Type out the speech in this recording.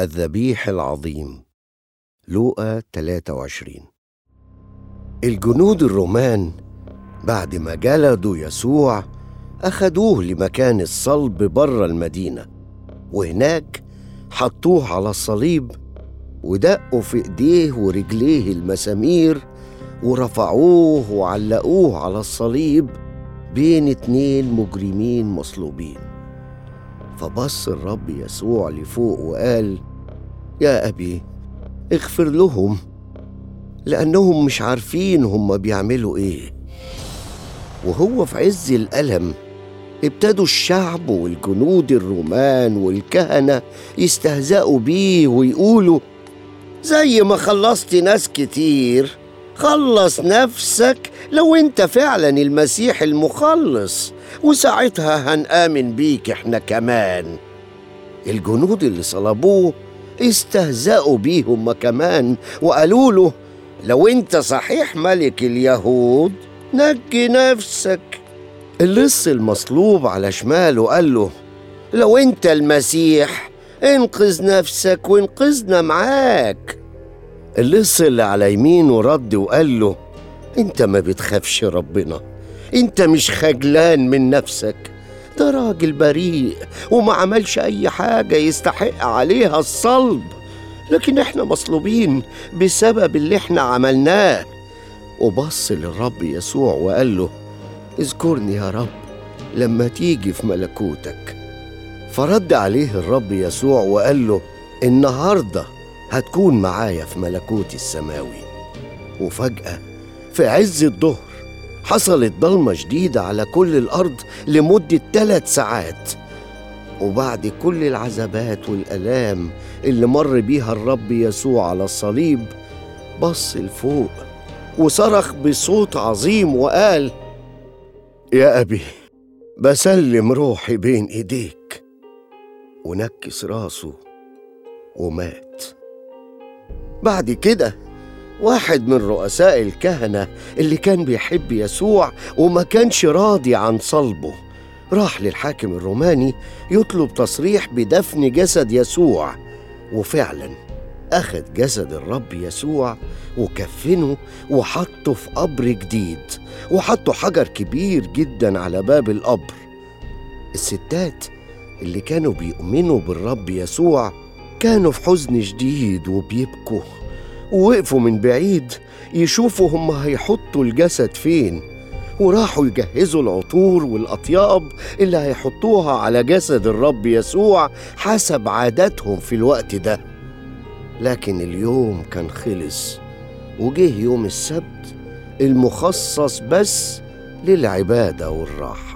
الذبيح العظيم لوقا 23 الجنود الرومان بعد ما جلدوا يسوع أخدوه لمكان الصلب بره المدينة وهناك حطوه على الصليب ودقوا في إيديه ورجليه المسامير ورفعوه وعلقوه على الصليب بين اتنين مجرمين مصلوبين فبص الرب يسوع لفوق وقال يا أبي اغفر لهم لأنهم مش عارفين هم بيعملوا إيه وهو في عز الألم ابتدوا الشعب والجنود الرومان والكهنة يستهزأوا بيه ويقولوا زي ما خلصت ناس كتير خلص نفسك لو انت فعلا المسيح المخلص وساعتها هنآمن بيك احنا كمان الجنود اللي صلبوه استهزأوا بيه هما كمان وقالوا له لو انت صحيح ملك اليهود نجي نفسك اللص المصلوب على شماله قال له لو انت المسيح انقذ نفسك وانقذنا معاك اللص اللي على يمينه رد وقال له انت ما بتخافش ربنا انت مش خجلان من نفسك ده راجل بريء وما عملش اي حاجة يستحق عليها الصلب لكن احنا مصلوبين بسبب اللي احنا عملناه وبص للرب يسوع وقال له اذكرني يا رب لما تيجي في ملكوتك فرد عليه الرب يسوع وقال له النهارده هتكون معايا في ملكوتي السماوي وفجأة في عز الظهر حصلت ضلمة شديدة على كل الأرض لمدة ثلاث ساعات وبعد كل العذابات والآلام اللي مر بيها الرب يسوع على الصليب بص لفوق وصرخ بصوت عظيم وقال يا أبي بسلم روحي بين إيديك ونكس راسه ومات بعد كده واحد من رؤساء الكهنة اللي كان بيحب يسوع وما كانش راضي عن صلبه راح للحاكم الروماني يطلب تصريح بدفن جسد يسوع وفعلا أخذ جسد الرب يسوع وكفنه وحطه في قبر جديد وحطوا حجر كبير جدا على باب القبر الستات اللي كانوا بيؤمنوا بالرب يسوع كانوا في حزن شديد وبيبكوا ووقفوا من بعيد يشوفوا هم هيحطوا الجسد فين وراحوا يجهزوا العطور والأطياب اللي هيحطوها على جسد الرب يسوع حسب عاداتهم في الوقت ده لكن اليوم كان خلص وجه يوم السبت المخصص بس للعبادة والراحة